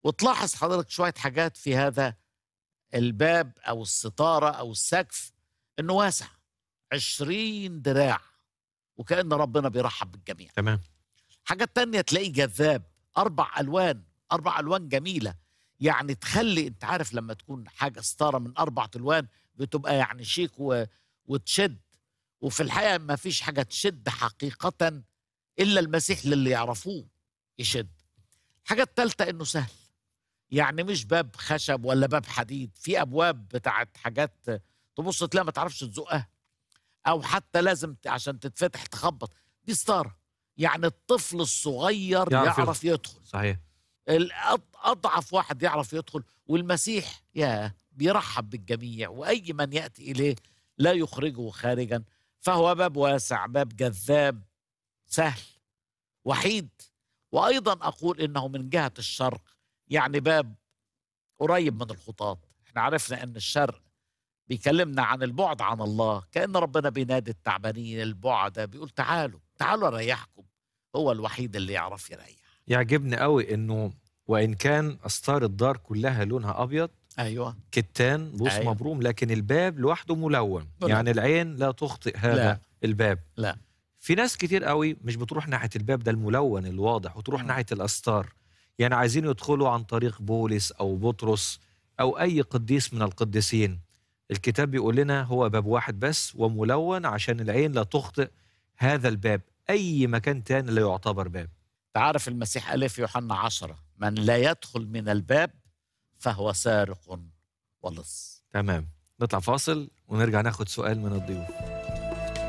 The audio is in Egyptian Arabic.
وتلاحظ حضرتك شويه حاجات في هذا الباب او الستاره او السقف انه واسع عشرين دراع وكأن ربنا بيرحب بالجميع تمام حاجة تانية تلاقيه جذاب أربع ألوان أربع ألوان جميلة يعني تخلي أنت عارف لما تكون حاجة ستارة من أربع ألوان بتبقى يعني شيك و... وتشد وفي الحقيقة ما فيش حاجة تشد حقيقة إلا المسيح للي يعرفوه يشد الحاجة التالتة إنه سهل يعني مش باب خشب ولا باب حديد في أبواب بتاعت حاجات تبص تلاقي ما تعرفش تزقها أو حتى لازم ت- عشان تتفتح تخبط دي ستارة يعني الطفل الصغير يعرف يعرف, يدخل صحيح الأض- أضعف واحد يعرف يدخل والمسيح يا بيرحب بالجميع وأي من يأتي إليه لا يخرجه خارجا فهو باب واسع باب جذاب سهل وحيد وأيضا أقول إنه من جهة الشرق يعني باب قريب من الخطاة احنا عرفنا أن الشرق بيكلمنا عن البعد عن الله كأن ربنا بينادي التعبانين البعدة بيقول تعالوا تعالوا أريحكم هو الوحيد اللي يعرف يريح يعجبني قوي انه وان كان استار الدار كلها لونها ابيض أيوة كتان بوص أيوة. مبروم لكن الباب لوحده ملون ملون. يعني العين لا تخطئ هذا لا. الباب لا. في ناس كتير قوي مش بتروح ناحيه الباب ده الملون الواضح وتروح مم. ناحيه الاستار يعني عايزين يدخلوا عن طريق بولس او بطرس او اي قديس من القديسين الكتاب بيقول لنا هو باب واحد بس وملون عشان العين لا تخطئ هذا الباب اي مكان تاني لا يعتبر باب تعرف المسيح قال إيه في يوحنا عشرة من لا يدخل من الباب فهو سارق ولص تمام نطلع فاصل ونرجع ناخد سؤال من الضيوف